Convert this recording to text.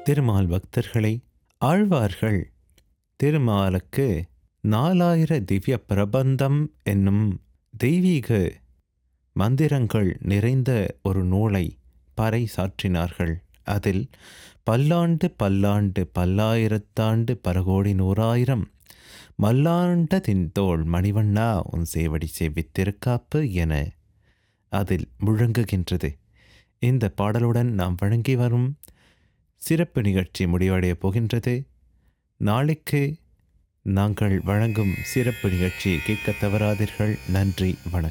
திருமால் பக்தர்களை ஆழ்வார்கள் திருமாலுக்கு நாலாயிர திவ்ய பிரபந்தம் என்னும் தெய்வீக மந்திரங்கள் நிறைந்த ஒரு நூலை பறை சாற்றினார்கள் அதில் பல்லாண்டு பல்லாண்டு பல்லாயிரத்தாண்டு பரகோடி நூறாயிரம் மல்லாண்ட தின்தோள் மணிவண்ணா உன் சேவடி செவ்வித்திருக்காப்பு என அதில் முழங்குகின்றது இந்த பாடலுடன் நாம் வழங்கி வரும் சிறப்பு நிகழ்ச்சி முடிவடையப் போகின்றது நாளைக்கு நாங்கள் வழங்கும் சிறப்பு நிகழ்ச்சியை கேட்க தவறாதீர்கள் நன்றி வணக்கம்